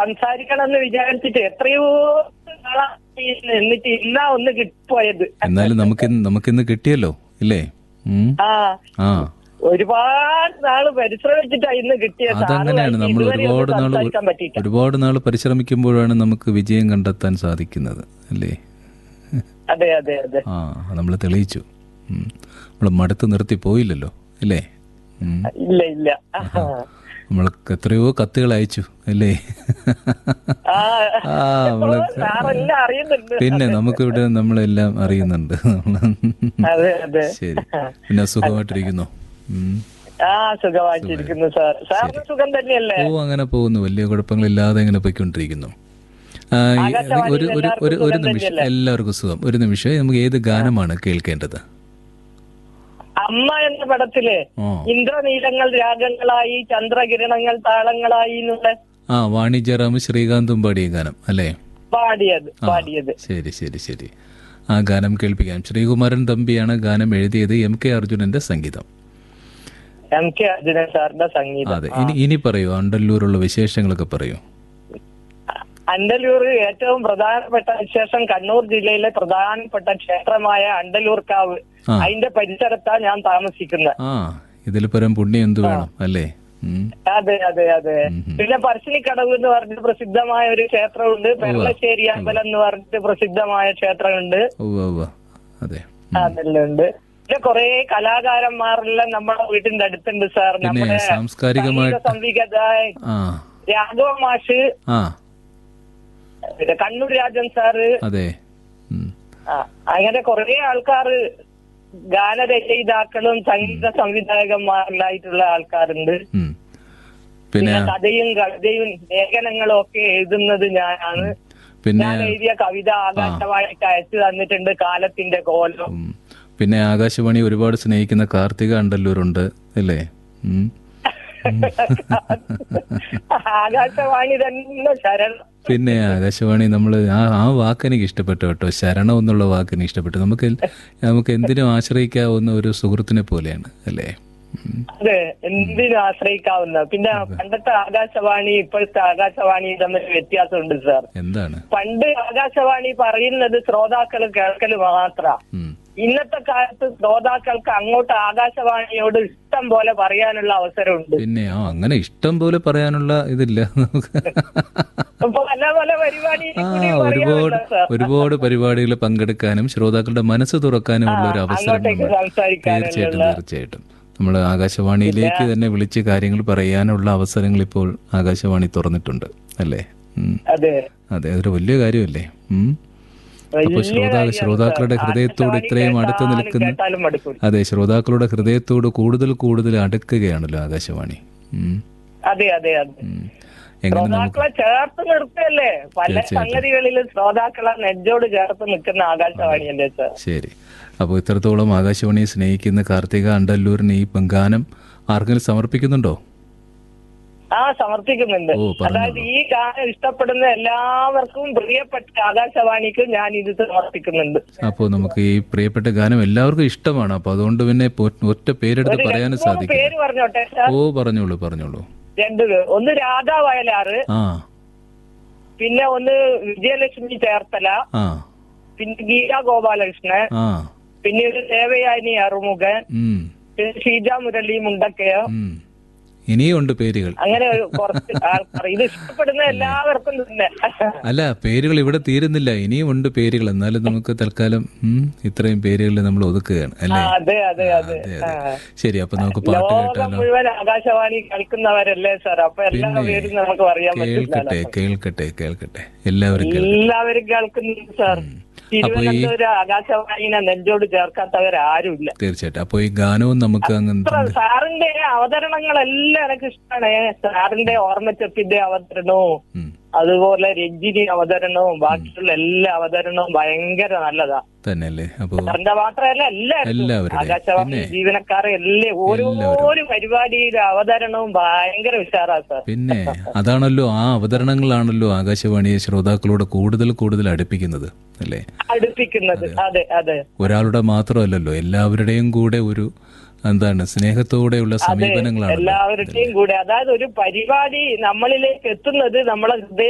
സംസാരിക്കണം എന്ന് വിചാരിച്ചിട്ട് എത്രയോ നാളായി എന്നിട്ട് ഇല്ല ഒന്ന് കിട്ടിപ്പോയത് എന്നാലും നമുക്ക് നമുക്കിന്ന് കിട്ടിയല്ലോ ഇല്ലേ ഉം. ആ ആ ഒരുപാട് നാള് പരിശ്രമിച്ചിട്ടാ ഇന്ന് കിട്ടിയത് അതങ്ങനെയാണ് നമ്മൾ ഇതുവരെ ഒന്ന് ഒരുപാട് നാൾ സംസാരിക്കാൻ പറ്റിയില്ല ഒരുപാട് നാൾ പരിശ്രമിക്കുമ്പോഴാണ് നമുക്ക് വിജയം കണ്ടെത്താൻ സാധിക്കുന്നത് അല്ലേ അതെ അതെ അതെ ആ നമ്മൾ തെളിയിച്ചു നമ്മൾ മടുത്ത് നിർത്തി പോയില്ലല്ലോ അല്ലേ ഉം. ഇല്ല ഇല്ല നമ്മൾ എത്രയോ കത്തുകൾ അയച്ചു അല്ലേ ആ ആ നമ്മള് സാറെല്ലാം അറിയുന്നുണ്ട് പിന്നെ നമുക്കിവിടെ നമ്മളെല്ലാം അറിയുന്നുണ്ട് അതെ അതെ ശരി പിന്നെ സുഖമായിട്ടിരിക്കുന്നു ഉം. ആ സുഖമായിട്ടിരിക്കുന്നു സാർ സാറിന് സുഖം തന്നെയല്ലേ ഓ അങ്ങനെ പോകുന്നു വലിയ കുഴപ്പങ്ങളില്ലാതെ ഇങ്ങനെ പോയിക്കൊണ്ടിരിക്കുന്നു ആ, ഈ- ഒരു ഒരു ഒരു ഒരു നിമിഷം എല്ലാവർക്കും സുഖം ഒരു നിമിഷം നമുക്ക് ഏത് ഗാനമാണ് കേൾക്കേണ്ടത് അമ്മ എന്ന പടത്തില് ഓ ഇന്ദ്രനീലങ്ങൾ രാഗങ്ങളായി ചന്ദ്രകിരണങ്ങൾ താളങ്ങളായി എന്നുള്ള ആ വാണിജ്യറാം ശ്രീകാന്തും പാടിയ ഗാനം അല്ലേ പാടിയത് പാടിയത് ശരി ശരി ശരി ആ ഗാനം കേൾപ്പിക്കാം ശ്രീകുമാരൻ തമ്പിയാണ് ഗാനം എഴുതിയത് എം കെ അർജുനന്റെ സംഗീതം എം കെ അർജുനൻ സാറിന്റെ സംഗീതം അതെ ഇനി ഇനി പറയൂ അണ്ടല്ലൂരുള്ള വിശേഷങ്ങളൊക്കെ പറയൂ അണ്ടലൂർ ഏറ്റവും പ്രധാനപ്പെട്ട വിശേഷം കണ്ണൂർ ജില്ലയിലെ പ്രധാനപ്പെട്ട ക്ഷേത്രമായ അണ്ടലൂർക്കാവ് ആ. അതിന്റെ പരിസരത്താ ഞാൻ താമസിക്കുന്നത് ആ ഇതിൽ പരം പുണ്യം എന്ത് വേണം അല്ലേ ഉം. അതെ അതെ അതെ പിന്നെ പറശ്ശിനിക്കടവ് എന്ന് പറഞ്ഞിട്ട് പ്രസിദ്ധമായ ഒരു ക്ഷേത്രമുണ്ട് പെരളശ്ശേരി അമ്പലം എന്ന് പറഞ്ഞിട്ട് പ്രസിദ്ധമായ ക്ഷേത്രമുണ്ട് ഉവ്വ് ഉവ്വ്. അതെ അതെല്ലാം ഉണ്ട് പിന്നെ കുറെ കലാകാരന്മാരെല്ലാം നമ്മുടെ വീട്ടിന്റെ അടുത്തുണ്ട് സാർ പിന്നെ നമ്മുടെ സാംസ്കാരികമായിട്ട് സംവിധായ ആ രാഘവ മാഷ് ആ പിന്നെ കണ്ണൂർ രാജൻ സാറ് അതെ ഉം. ആ, അങ്ങനെ കുറെ ആൾക്കാര് ഗാനരചയിതാക്കളും സംഗീത സംവിധായകന്മാരിലായിട്ടുള്ള ആൾക്കാരുണ്ട് ഉം. പിന്നെ പിന്നെ കഥയും കവിതയും ലേഖനങ്ങളും ഒക്കെ എഴുതുന്നത് ഞാനാണ് പിന്നെ ഞാൻ എഴുതിയ കവിത ആകാശവാണിക്ക് അയച്ചു തന്നിട്ടുണ്ട് കാലത്തിന്റെ കോലം ഉം. പിന്നെ ആകാശവാണി ഒരുപാട് സ്നേഹിക്കുന്ന കാർത്തിക അണ്ടല്ലൂരുണ്ട് അല്ലേ ഉം. ആകാശവാണി തന്നെ ശരണം പിന്നെ ആകാശവാണി നമ്മൾ ആ ആ വാക്ക് എനിക്ക് ഇഷ്ടപ്പെട്ടു കേട്ടോ ശരണം എന്നുള്ള വാക്ക് എനിക്ക് ഇഷ്ടപ്പെട്ടു നമുക്ക് നമുക്ക് എന്തിനും ആശ്രയിക്കാവുന്ന ഒരു സുഹൃത്തിനെ പോലെയാണ് അല്ലേ ഉം. അതെ എന്തിനും ആശ്രയിക്കാവുന്ന പിന്നെ പണ്ടത്തെ ആകാശവാണി ഇപ്പോഴത്തെ ആകാശവാണി തമ്മിൽ വ്യത്യാസമുണ്ട് സാർ എന്താണ് പണ്ട് ആകാശവാണി പറയുന്നത് ശ്രോതാക്കൾ കേൾക്കൽ മാത്ര ഉം. ഇന്നത്തെ കാലത്ത് ശ്രോതാക്കൾക്ക് അങ്ങോട്ട് ആകാശവാണിയോട് ഇഷ്ടം പോലെ പറയാനുള്ള അവസരമുണ്ട് പിന്നെ ആ അങ്ങനെ ഇഷ്ടം പോലെ പറയാനുള്ള ഇതില്ല നമുക്ക് അപ്പൊ പല പല പരിപാടി ആ ഒരുപാട് ഒരുപാട് പരിപാടികളിൽ പങ്കെടുക്കാനും ശ്രോതാക്കളുടെ മനസ്സ് തുറക്കാനുമുള്ള ഒരു അവസരം അങ്ങോട്ടേക്ക് നമ്മൾ സംസാരിക്കാനുള്ള തീർച്ചയായിട്ടും തീർച്ചയായിട്ടും നമ്മൾ ആകാശവാണിയിലേക്ക് തന്നെ വിളിച്ച് കാര്യങ്ങൾ പറയാനുള്ള അവസരങ്ങൾ ഇപ്പോൾ ആകാശവാണി തുറന്നിട്ടുണ്ട് അല്ലേ ഉം. അതെ അതെ അതൊരു വലിയ കാര്യമല്ലേ ഉം. അപ്പൊ വലിയ ശ്രോതാ കാര്യമാണ് ശ്രോതാക്കളുടെ സാർ. ഹൃദയത്തോട് ആകാശവാണി ഇത്രയും അടുത്ത് കേട്ടാലും നിൽക്കുന്ന കേട്ടാലും മടുക്കൂല അതെ ശ്രോതാക്കളുടെ ഹൃദയത്തോട് കൂടുതൽ കൂടുതൽ അടുക്കുകയാണല്ലോ ആകാശവാണി ഉം. അതെ അതെ അതെ ഉം. എങ്ങനെ നമുക്ക് ശ്രോതാക്കളെ ചേർത്ത് നിർത്തല്ലേ പല സംഗതികളിലും ശ്രോതാക്കളെ നെഞ്ചോട് ചേർത്ത് നിൽക്കുന്ന ആകാശവാണിയല്ലേ സാർ ശരി അപ്പോൾ ഇത്രത്തോളം ആകാശവാണിയെ സ്നേഹിക്കുന്ന കാർത്തിക അണ്ടല്ലൂരിന് ഈ ഗാനം ആർക്കെങ്കിലും സമർപ്പിക്കുന്നുണ്ടോ ആ സമർപ്പിക്കുന്നുണ്ട് ഓ, പറഞ്ഞോളൂ. അതായത് ഈ ഗാനം ഇഷ്ടപ്പെടുന്ന എല്ലാവർക്കും പ്രിയപ്പെട്ട ആകാശവാണിക്ക് ഞാൻ ഇത് സമർപ്പിക്കുന്നുണ്ട് അപ്പോൾ നമുക്ക് ഈ പ്രിയപ്പെട്ട ഗാനം എല്ലാവർക്കും ഇഷ്ടമാണ് അപ്പോൾ അതുകൊണ്ട് പിന്നെ പൊ- ഒറ്റ പേരെടുത്ത് പറയാനും മൂന്ന് സാധിക്കും പേര് പറഞ്ഞോട്ടെ സാർ ഓ പറഞ്ഞോളൂ പറഞ്ഞോളൂ രണ്ടു പേര് ഒന്ന് രാധാ വയലാറ് ആ പിന്നെ ഒന്ന് വിജയലക്ഷ്മി ചേർത്തല ആ പിന്നെ ഗീത ഗോപാലകൃഷ്ണൻ ആ പിന്നെ ഒരു ദേവയാനി അറുമുഖൻ ഉം, പിന്നെ ഷീജ മുരളി മുണ്ടക്കയോ ഉം. ഇനിയും ഉണ്ട് പേരുകൾ അങ്ങനെ ഒരു കുറച്ച് ആൾക്കാർ ഇത് ഇഷ്ടപ്പെടുന്ന എല്ലാവർക്കും തന്നെ അല്ല പേരുകൾ ഇവിടെ തീരുന്നില്ല ഇനിയും ഉണ്ട് പേരുകൾ എന്നാലും നമുക്ക് തൽക്കാലം ഉം, ഇത്രയും പേരുകൾ നമ്മൾ ഒതുക്കുകയാണ് ആ, അല്ലേ അതെ അതെ അതെ അതെ ആ. അതെ ശരി അപ്പൊ നമുക്ക് പാട്ട് ലോകം കേട്ടാലോ മുഴുവൻ ആകാശവാണി കളിക്കുന്നവരല്ലേ സാർ അപ്പൊ എല്ലാ പിന്നെ പേരും നമുക്ക് പറയാൻ പറ്റില്ല കേൾക്കട്ടെ കേൾക്കട്ടെ കേൾക്കട്ടെ എല്ലാവരും കേൾക്കട്ടെ എല്ലാവരും കേൾക്കുന്നുണ്ട് സാർ തിരുവനന്തപുരം ആകാശവാണിനെ നെഞ്ചോട് ചേർക്കാത്തവരാരുമില്ല തീർച്ചയായിട്ടും അപ്പൊ ഈ ഗാനവും നമുക്ക് അങ്ങ് ഇത്ര സാറിന്റെ അവതരണങ്ങളെല്ലാം എനിക്ക് ഇഷ്ടമാണ് സാറിന്റെ ഓർമ്മച്ചപ്പിന്റെ അവതരണവും ഉം, അതുപോലെ രഞ്ജിനി അവതരണവും ബാക്കിയുള്ള എല്ലാ അവതരണവും ഭയങ്കര നല്ലതാ തന്നെയല്ലേ അപ്പൊ സാറിന്റെ മാത്രമല്ല എല്ലാവരും എല്ലാവരുടെയും. ആകാശവാണി പിന്നെ? ജീവനക്കാരെ എല്ലാം ഓരോ പരിപാടിയിലെ അവതരണവും ഭയങ്കര ഉഷാറാ സാർ പിന്നെ അതാണല്ലോ ആ അവതരണങ്ങളാണല്ലോ ആകാശവാണിയെ ശ്രോതാക്കളോട് കൂടുതൽ കൂടുതൽ അടുപ്പിക്കുന്നത് അല്ലേ അടുപ്പിക്കുന്നത് അതെ അതെ ഒരാളുടെ മാത്രമല്ലല്ലോ എല്ലാവരുടെയും കൂടെ ഒരു എന്താണ് സ്നേഹത്തോടെയുള്ള സമീപനങ്ങളാണല്ലോ എല്ലാവരുടെയും കൂടെ അതായത് ഒരു പരിപാടി നമ്മളിലേക്ക് എത്തുന്നത് നമ്മളെ ഹൃദയ